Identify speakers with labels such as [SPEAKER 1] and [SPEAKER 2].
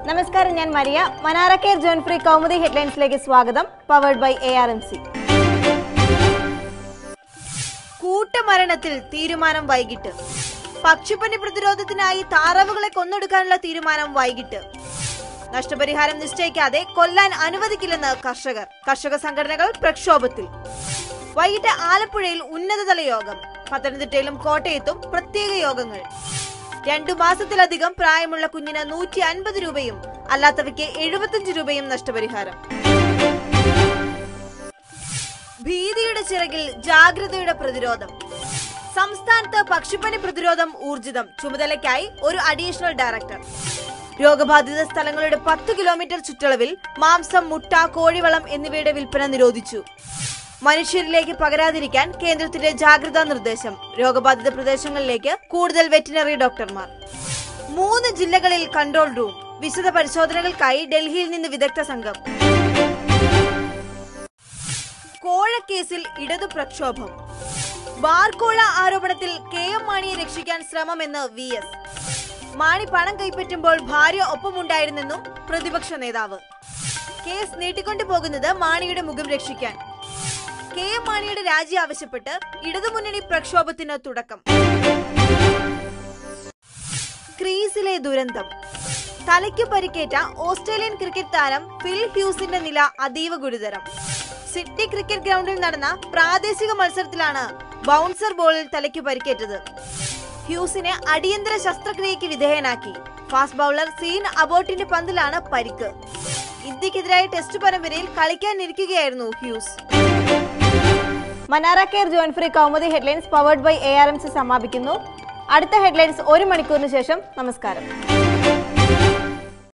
[SPEAKER 1] നമസ്കാരം ഞാൻ മരിയ മനാറ കെയർ ജോൺ ഫ്രീ കൗമുദി ഹെഡ്ലൈൻസിലേക്ക് സ്വാഗതം powered by A R M C
[SPEAKER 2] കൂട്ടമരണത്തിൽ തീരുമാനം വൈകിട്ട് പക്ഷിപ്പനി പ്രതിരോധത്തിനായി താറാവുകളെ കൊന്നൊടുക്കാനുള്ള തീരുമാനം വൈകിട്ട് നഷ്ടപരിഹാരം നിശ്ചയിക്കാതെ കൊല്ലാൻ അനുവദിക്കില്ലെന്ന് കർഷകർ കർഷക സംഘടനകൾ പ്രക്ഷോഭത്തിൽ വൈകിട്ട് ആലപ്പുഴയിൽ ഉന്നതതല യോഗം പത്തനംതിട്ടയിലും കോട്ടയത്തും പ്രത്യേക യോഗങ്ങൾ രണ്ടു മാസത്തിലധികം പ്രായമുള്ള കുഞ്ഞിന് നൂറ്റി അൻപത് രൂപയും അല്ലാത്തവയ്ക്ക് എഴുപത്തിയഞ്ച് രൂപയും നഷ്ടപരിഹാരം ഭീതിയുടെ ചിറകിൽ ജാഗ്രതയുടെ പ്രതിരോധം സംസ്ഥാനത്ത് പക്ഷിപ്പനി പ്രതിരോധം ഊർജിതം ചുമതലയ്ക്കായി ഒരു അഡീഷണൽ ഡയറക്ടർ രോഗബാധിത സ്ഥലങ്ങളുടെ പത്ത് കിലോമീറ്റർ ചുറ്റളവിൽ മാംസം മുട്ട കോഴിവളം എന്നിവയുടെ വിൽപ്പന നിരോധിച്ചു മനുഷ്യരിലേക്ക് പകരാതിരിക്കാൻ കേന്ദ്രത്തിന്റെ ജാഗ്രതാ നിർദ്ദേശം രോഗബാധിത പ്രദേശങ്ങളിലേക്ക് കൂടുതൽ വെറ്റിനറി ഡോക്ടർമാർ മൂന്ന് ജില്ലകളിൽ കൺട്രോൾ റൂം വിശദ പരിശോധനകൾക്കായി ഡൽഹിയിൽ നിന്ന് വിദഗ്ധ സംഘം കോഴക്കേസിൽ ഇടതു പ്രക്ഷോഭം ബാർക്കോഴ ആരോപണത്തിൽ കെ എം മാണിയെ രക്ഷിക്കാൻ ശ്രമമെന്ന് വി എസ് മാണി പണം കൈപ്പറ്റുമ്പോൾ ഭാര്യ ഒപ്പമുണ്ടായിരുന്നെന്നും പ്രതിപക്ഷ നേതാവ് കേസ് നീട്ടിക്കൊണ്ടു പോകുന്നത് മാണിയുടെ മുഖം രക്ഷിക്കാൻ കെ എം മാണിയുടെ രാജി ആവശ്യപ്പെട്ട് ഇടതുമുന്നണി പ്രക്ഷോഭത്തിന് തുടക്കം ക്രീസിലെ ദുരന്തം തലയ്ക്ക് പരിക്കേറ്റ ഓസ്ട്രേലിയൻ ക്രിക്കറ്റ് താരം ഫിൽ ഹ്യൂസിന്റെ നില അതീവ ഗുരുതരം സിഡ്നി ക്രിക്കറ്റ് ഗ്രൗണ്ടിൽ നടന്ന പ്രാദേശിക മത്സരത്തിലാണ് ബൗൺസർ ബോളിൽ തലയ്ക്ക് പരിക്കേറ്റത് ഹ്യൂസിനെ അടിയന്തര ശസ്ത്രക്രിയയ്ക്ക് വിധേയനാക്കി ഫാസ്റ്റ് ബൗളർ സീൻ അബോട്ടിന്റെ പന്തിലാണ് പരിക്ക് ഇന്ത്യക്കെതിരായ ടെസ്റ്റ് പരമ്പരയിൽ കളിക്കാനിരിക്കുകയായിരുന്നു ഹ്യൂസ്
[SPEAKER 1] മനാറ care John free Kaumudi headlines powered by A R M C സമാപിക്കുന്നു അടുത്ത ഹെഡ്ലൈൻസ് ഒരു മണിക്കൂറിന് ശേഷം നമസ്കാരം